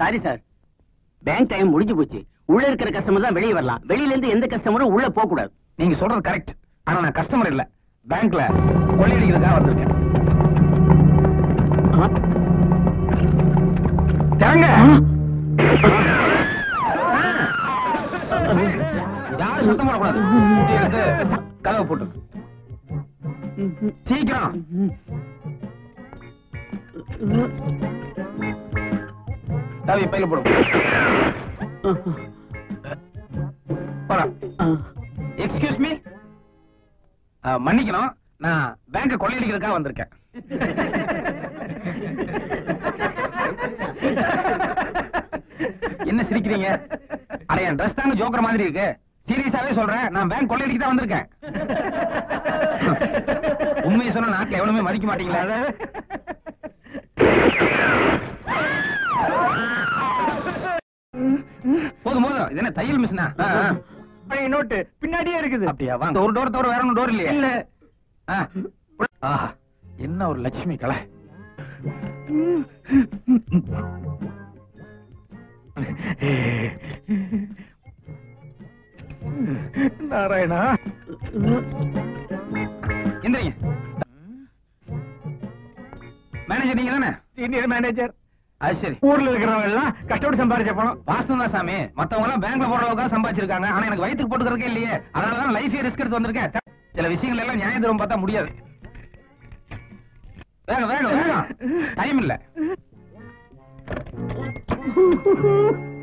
sorry sir bank time முடிஞ்சு போச்சு உள்ள இருக்கிற கஸ்டமர் தான் வெளியே வரலாம் வெளியில இருந்து எந்த கஸ்டமரும் உள்ள போக கூடாது நீங்க சொல்றது கரெக்ட் ஆனா நான் கஸ்டமர் இல்ல பேங்க்ல கொள்ளையடிக்கிறதுக்காக வந்திருக்கேன் திறங்க யாரும் சத்தம் போடக்கூடாது இப்படி எடுத்து கதவை போட்டு சீக்கிரம் சாவி பையில போடு போடா எக்ஸ்கியூஸ் மீ மன்னிக்கணும் நான் பேங்க கொள்ளையடிக்கிறதுக்காக வந்திருக்கேன் என்ன சிரிக்கிறீங்க அட என் ட்ரெஸ் தாங்க ஜோக்கர் மாதிரி இருக்கு சீரியஸாவே சொல்றேன் நான் பேங்க் கொள்ளையடிக்க தான் வந்திருக்கேன் உண்மையை சொன்னா நாட்டுல எவனுமே மதிக்க மாட்டீங்களா போதும் போதும் இது என்ன தையல் மிஷினா பழைய நோட்டு பின்னாடியே இருக்குது அப்படியா வாங்க ஒரு டோர் தவிர வேற ஒன்றும் டோர் இல்லையா இல்ல ஆஹா என்ன ஒரு லட்சுமி கலை நாராயணா எந்திரிங்க மேனேஜர் நீங்க தானே சீனியர் மேனேஜர் அது சரி ஊர்ல இருக்கிறவங்க எல்லாம் கஷ்டப்பட்டு சம்பாதிச்ச பணம் வாஸ்தவம் தான் சாமி மத்தவங்க எல்லாம் பேங்க்ல போடுற அளவுக்கு சம்பாதிச்சிருக்காங்க ஆனா எனக்கு வயித்துக்கு போட்டுக்கிறதுக்கே இல்லையே அதனாலதான் லைஃபே ரிஸ்க் எடுத்து வந்திருக்கேன் சில விஷயங்கள் எல்லாம் நியாய தரும் பார்த்தா முடியாது வேகம் வேகம் வேகம் டைம் இல்ல